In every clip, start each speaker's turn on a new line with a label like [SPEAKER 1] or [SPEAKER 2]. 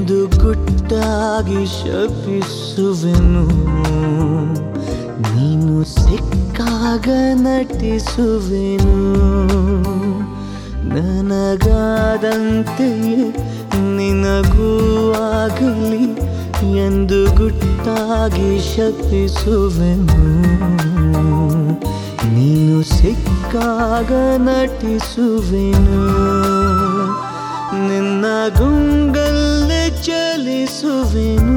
[SPEAKER 1] ಎಂದು ಗುಟ್ಟಾಗಿ ಶಪಿಸುವೆನು ನೀನು ಸಿಕ್ಕಾಗ ನಟಿಸುವೆನು ನನಗಾದಂತೆಯೇ ನಿನಗೂ ಆಗಲಿ ಎಂದು ಗುಟ್ಟಾಗಿ ಶಪಿಸುವೆನು ನೀನು ಸಿಕ್ಕಾಗ ನಟಿಸುವೆನು ನಿನ್ನ ಗುಂಗಲ್ಲೇ ಚಲಿಸುವೆನು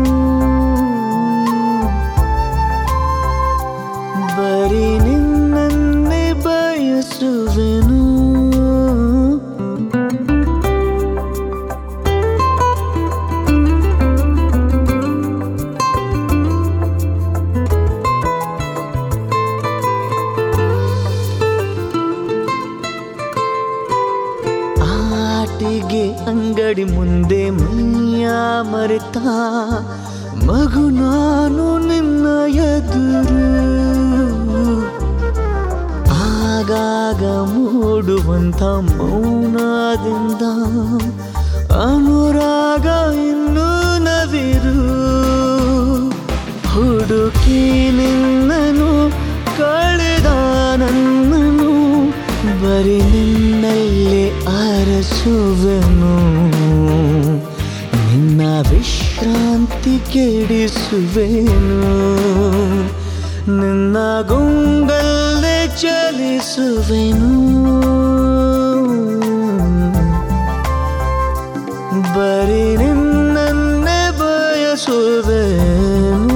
[SPEAKER 1] ಬರೀ ನಿನ್ನನ್ನೇ ಬಯಸುವೆನು ಆಟಿಗೆ ಅಂಗಡಿ ಮುಂದೆ ಮೈಯ ಮರೆತ ಮಗು ನಾನು ನಿನ್ನ ಎದುರು ಆಗಾಗ ಮೂಡುವಂಥ ಮೌನದಿಂದ ಅನುರಾಗ ಇನ್ನೂ ನವಿರು ಹುಡುಕಿ ನಿನ್ನನು ಕಳೆದ ನನ್ನನು ಬರೀ ನಿನ್ನಲ್ಲೇ ಅರಸುವೆನು ನಿನ್ನ ವಿಶ್ರಾಂತಿ ಕೆಡಿಸುವೆನು ನಿನ್ನ ಗುಂಗಲ್ಲೇ ಚಲಿಸುವೆನು ಬರೀ ನಿನ್ನನ್ನೇ ಬಯಸುವೆನು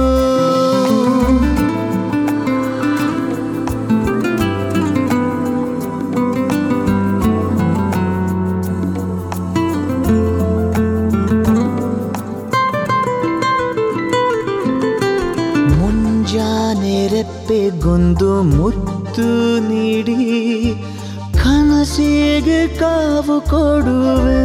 [SPEAKER 1] ಮುಂಜಾನೆ ರೆಪ್ಪೆಗೊಂದು ಮುತ್ತು ನೀಡಿ ಕನಸಿಗೆ ಕಾವು ಕೊಡುವೆ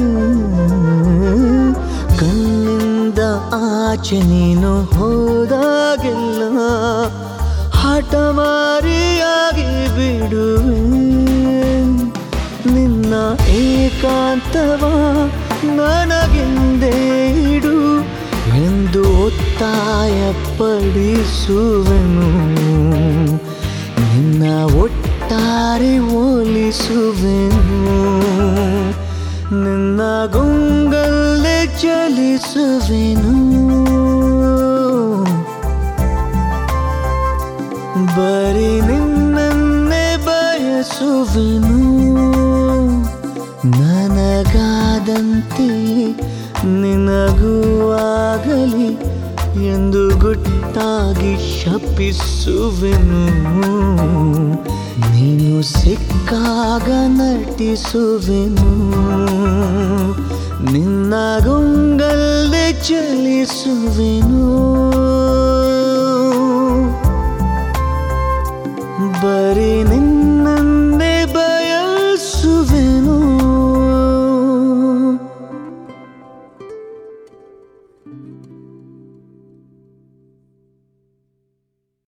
[SPEAKER 1] ಕಣ್ಣಿಂದ ಆಚೆ ನೀನು ಹೋದಾಗೆಲ್ಲ ಹಠ ಮಾರಿಯಾಗಿ ಬಿಡುವೆ ನಿನ್ನ ಏಕಾಂತವ ನನಗೆಂದೇ ಇಡು ಎಂದು ಒತ್ತಾಯ ಪಡಿಸುವೆನು ನಿನ್ನ ಒಟ್ಟಾರೆ ಹೋಲಿಸುವೆನು ನಿನ್ನ ಗುಂಗಲ್ಲೇ ಚಲಿಸುವೆನು ಬರೀ ನಿನ್ನನ್ನೇ ಬಯಸುವೆನು ನನಗಾದಂತೆ ನಿನಗೂ ಆಗಲಿ ಎಂದು ಗುಟ್ಟಾಗಿ ಶಪಿಸುವೆನು ನೀನು ಸಿಕ್ಕಾಗ ನಟಿಸುವೆನು ನಿನ್ನ ಗುಂಗಲ್ಲೇ ಚಲಿಸುವೆನು